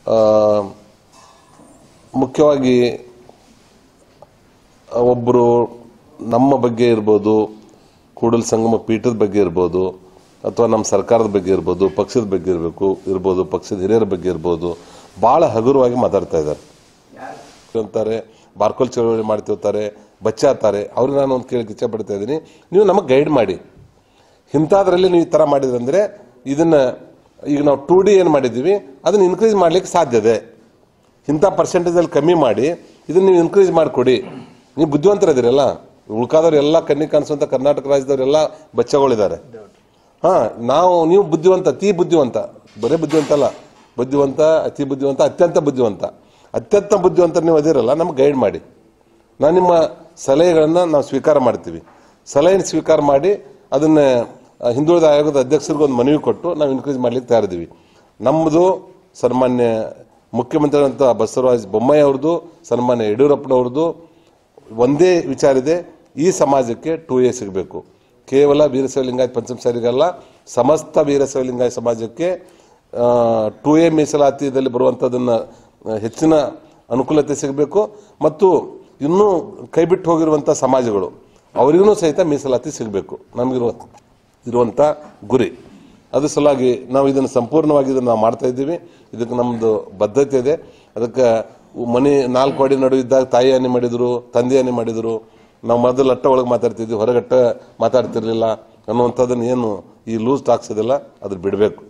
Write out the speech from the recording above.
ಆ, ಮುಖ್ಯವಾಗಿ ಒಬ್ಬರು ನಮ್ಮ ಬಗ್ಗೆ ಇರ್ಬೋದು ಕೂಡಲ ಸಂಗಮ ಪೀಠದ ಬಗ್ಗೆ ಇರ್ಬೋದು ಅಥವಾ ನಮ್ಮ ಸರ್ಕಾರದ ಬಗ್ಗೆ ಇರ್ಬೋದು ಪಕ್ಷದ ಬಗ್ಗೆ ಇರಬೇಕು ಇರ್ಬೋದು ಪಕ್ಷದ ಹಿರಿಯರ ಬಗ್ಗೆ ಇರ್ಬೋದು ಭಾಳ ಹಗುರವಾಗಿ ಮಾತಾಡ್ತಾ ಇದ್ದಾರೆ ಅಂತಾರೆ ಬಾರ್ಕೋಲ್ ಚಳವಳಿ ಮಾಡ್ತಿರ್ತಾರೆ ಬಚ್ಚಾತಾರೆ ಅವ್ರಿಗೆ ನಾನು ಒಂದು ಕೇಳಕ್ಕೆ ಇಚ್ಛೆ ಪಡ್ತಾ ಇದ್ದೀನಿ ನೀವು ನಮಗೆ ಗೈಡ್ ಮಾಡಿ ಇಂಥದ್ರಲ್ಲಿ ನೀವು ಈ ಥರ ಮಾಡಿದ್ರಂದ್ರೆ ಇದನ್ನ ಈಗ ನಾವು ಟೂ ಡಿ ಏನು ಮಾಡಿದ್ದೀವಿ ಅದನ್ನ ಇನ್ಕ್ರೀಸ್ ಮಾಡ್ಲಿಕ್ಕೆ ಸಾಧ್ಯ ಇದೆ ಇಂಥ ಪರ್ಸೆಂಟೇಜಲ್ಲಿ ಕಮ್ಮಿ ಮಾಡಿ ಇದನ್ನ ನೀವು ಇನ್ಕ್ರೀಸ್ ಮಾಡಿಕೊಡಿ ನೀವು ಬುದ್ಧಿವಂತರಿದ್ದೀರಲ್ಲ ಉಳ್ಕಾದವ್ರು ಎಲ್ಲ ಕಣ್ಣಿಗೆ ಕಾಣಿಸುವಂಥ ಕರ್ನಾಟಕ ರಾಜ್ಯದವರೆಲ್ಲ ಬಚ್ಚಗಳಿದ್ದಾರೆ ಹಾಂ ನಾವು ನೀವು ಬುದ್ಧಿವಂತ ಅತಿ ಬುದ್ಧಿವಂತ ಬರೇ ಬುದ್ಧಿವಂತ ಅಲ್ಲ ಬುದ್ಧಿವಂತ ಅತಿ ಬುದ್ಧಿವಂತ ಅತ್ಯಂತ ಬುದ್ಧಿವಂತ ಅತ್ಯಂತ ಬುದ್ಧಿವಂತ ನೀವು ಅದಿರಲ್ಲ ನಮ್ಗೆ ಗೈಡ್ ಮಾಡಿ ನಾನು ನಿಮ್ಮ ಸಲಹೆಗಳನ್ನು ನಾವು ಸ್ವೀಕಾರ ಮಾಡ್ತೀವಿ ಸಲಹೆ ಸ್ವೀಕಾರ ಮಾಡಿ ಅದನ್ನ ಆ, ಹಿಂದುಳಿದ ಆಯೋಗದ ಅಧ್ಯಕ್ಷರಿಗೆ ಒಂದು ಮನವಿ ಕೊಟ್ಟು ನಾವು ಇನ್ಕ್ರೀಸ್ ಮಾಡ್ಲಿಕ್ಕೆ ತಯಾರಿದ್ದೀವಿ ನಮ್ಮದು ಸನ್ಮಾನ್ಯ ಮುಖ್ಯಮಂತ್ರಿಗಳಂತ ಬಸವರಾಜ ಬೊಮ್ಮಾಯಿ ಅವ್ರದ್ದು ಸನ್ಮಾನ್ಯ ಯಡಿಯೂರಪ್ಪನವ್ರದ್ದು ಒಂದೇ ವಿಚಾರ ಇದೆ ಈ ಸಮಾಜಕ್ಕೆ ಟೂ ಎ ಸಿಗಬೇಕು ಕೇವಲ ವೀರಶೈವ ಲಿಂಗಾಯತ್ ಪಂಚಮಸಾರಿಗಲ್ಲ ಸಮಸ್ತ ವೀರಶೈವ ಲಿಂಗಾಯತ್ ಸಮಾಜಕ್ಕೆ ಟೂ ಎ ಮೀಸಲಾತಿಯಲ್ಲಿ ಬರುವಂಥದ್ದನ್ನು ಹೆಚ್ಚಿನ ಅನುಕೂಲತೆ ಸಿಗಬೇಕು ಮತ್ತು ಇನ್ನೂ ಕೈಬಿಟ್ಟು ಹೋಗಿರುವಂಥ ಸಮಾಜಗಳು ಅವರಿಗೂ ಸಹಿತ ಮೀಸಲಾತಿ ಸಿಗಬೇಕು ನಮಗಿರುವ ಇರುವಂಥ ಗುರಿ ಅದ್ರ ಸಲುವಾಗಿ ನಾವು ಇದನ್ನು ಸಂಪೂರ್ಣವಾಗಿ ಇದನ್ನು ನಾವು ಮಾಡ್ತಾ ಇದ್ದೀವಿ ಇದಕ್ಕೆ ನಮ್ಮದು ಬದ್ಧತೆ ಇದೆ ಅದಕ್ಕೆ ಮನೆ ನಾಲ್ಕು ಅಡಿ ನಡುವೆ ಇದ್ದಾಗ ತಾಯಿ ಹಾನಿ ಮಾಡಿದ್ರು ತಂದೆ ಹಾನಿ ಮಾಡಿದ್ರು ನಾವು ಮೊದಲು ಅಟ್ಟ ಒಳಗೆ ಮಾತಾಡ್ತಿದ್ವಿ ಹೊರಗಟ್ಟ ಮಾತಾಡ್ತಿರ್ಲಿಲ್ಲ ಅನ್ನುವಂಥದ್ದನ್ನು ಏನು ಈ ಲೂಸ್ ಟಾಕ್ಸ್ ಇದೆಲ್ಲ ಅದು ಬಿಡಬೇಕು